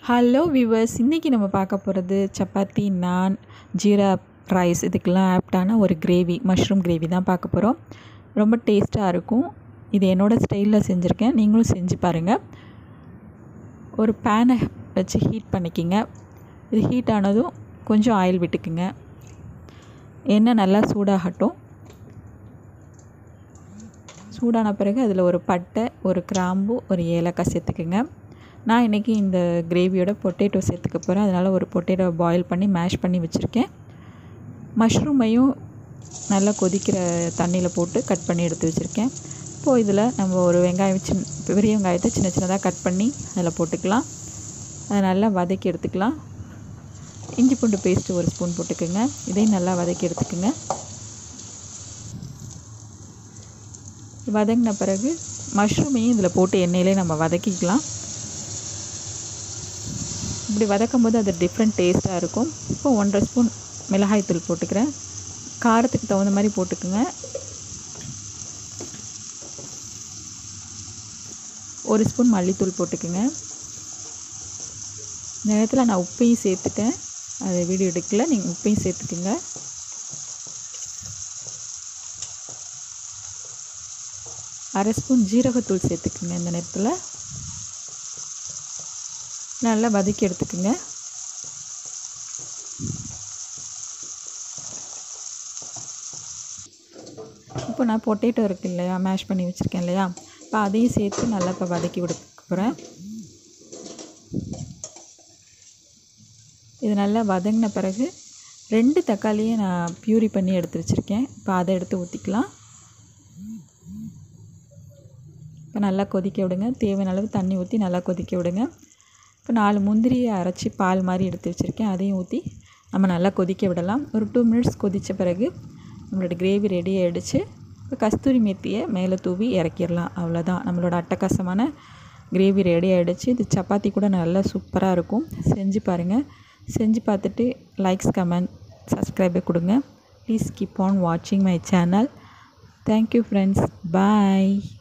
hello viewers இன்றைக்கி நம்ம பார்க்க போகிறது சப்பாத்தி நான் ஜீரா ரைஸ் இதுக்கெல்லாம் ஆப்டான ஒரு கிரேவி மஷ்ரூம் கிரேவி தான் பார்க்க போகிறோம் ரொம்ப டேஸ்ட்டாக இருக்கும் இது என்னோடய ஸ்டைலில் செஞ்சுருக்கேன் நீங்களும் செஞ்சு பாருங்கள் ஒரு பேனை வச்சு ஹீட் பண்ணிக்கிங்க இது ஹீட் ஆனதும் கொஞ்சம் ஆயில் விட்டுக்குங்க எண்ணெய் நல்லா சூடாகட்டும் சூடான பிறகு அதில் ஒரு பட்டை ஒரு கிராம்பு ஒரு ஏலக்காய் சேர்த்துக்குங்க நான் இன்றைக்கி இந்த கிரேவியோட பொட்டேட்டோ சேர்த்துக்க போகிறேன் அதனால் ஒரு பொட்டேட்டோ பாயில் பண்ணி மேஷ் பண்ணி வச்சுருக்கேன் மஷ்ரூமையும் நல்லா கொதிக்கிற தண்ணியில் போட்டு கட் பண்ணி எடுத்து வச்சுருக்கேன் இப்போது இதில் நம்ம ஒரு வெங்காயம் சின்ன பெரிய வெங்காயத்தை சின்ன சின்னதாக கட் பண்ணி அதில் போட்டுக்கலாம் அதை நல்லா வதக்கி எடுத்துக்கலாம் இஞ்சி பூண்டு பேஸ்ட்டு ஒரு ஸ்பூன் போட்டுக்கோங்க இதையும் நல்லா வதக்கி எடுத்துக்கோங்க வதங்கின பிறகு மஷ்ரூமையும் இதில் போட்டு எண்ணெயிலே நம்ம வதக்கிக்கலாம் இப்படி வதக்கும் போது அது டிஃப்ரெண்ட் டேஸ்ட்டாக இருக்கும் இப்போ ஒன்றரை ஸ்பூன் மிளகாய்த்தூள் போட்டுக்கிறேன் காரத்துக்கு தகுந்த மாதிரி போட்டுக்குங்க ஒரு ஸ்பூன் மல்லித்தூள் போட்டுக்குங்க இந்த நேரத்தில் நான் உப்பையும் சேர்த்துட்டேன் அதை வீடியோ எடுக்கல நீங்கள் உப்பையும் சேர்த்துக்குங்க அரை ஸ்பூன் ஜீரகத்தூள் சேர்த்துக்குங்க இந்த நேரத்தில் நல்லா வதக்கி எடுத்துக்குங்க இப்போ நான் பொட்டேட்டோ இருக்கு இல்லையா மேஷ் பண்ணி வச்சுருக்கேன் இல்லையா இப்போ அதையும் சேர்த்து நல்லா இப்போ வதக்கி விட போகிறேன் இது நல்லா வதங்கின பிறகு ரெண்டு தக்காளியை நான் ப்யூரி பண்ணி எடுத்து வச்சுருக்கேன் இப்போ அதை எடுத்து ஊற்றிக்கலாம் இப்போ நல்லா கொதிக்க விடுங்க தேவையான அளவு தண்ணி ஊற்றி நல்லா கொதிக்க விடுங்க இப்போ நாலு முந்திரியை அரைச்சி பால் மாதிரி எடுத்து வச்சுருக்கேன் அதையும் ஊற்றி நம்ம நல்லா கொதிக்க விடலாம் ஒரு டூ மினிட்ஸ் கொதித்த பிறகு நம்மளோட கிரேவி ரெடி ஆகிடுச்சு இப்போ கஸ்தூரி மெத்தியை மேலே தூவி இறக்கிடலாம் அவ்வளோதான் நம்மளோட அட்டகாசமான கிரேவி ரெடி ஆகிடுச்சு இது சப்பாத்தி கூட நல்லா சூப்பராக இருக்கும் செஞ்சு பாருங்கள் செஞ்சு பார்த்துட்டு லைக்ஸ் கமெண்ட் சப்ஸ்கிரைபை கொடுங்க ப்ளீஸ் கீப் ஆன் வாட்சிங் my channel thank you friends bye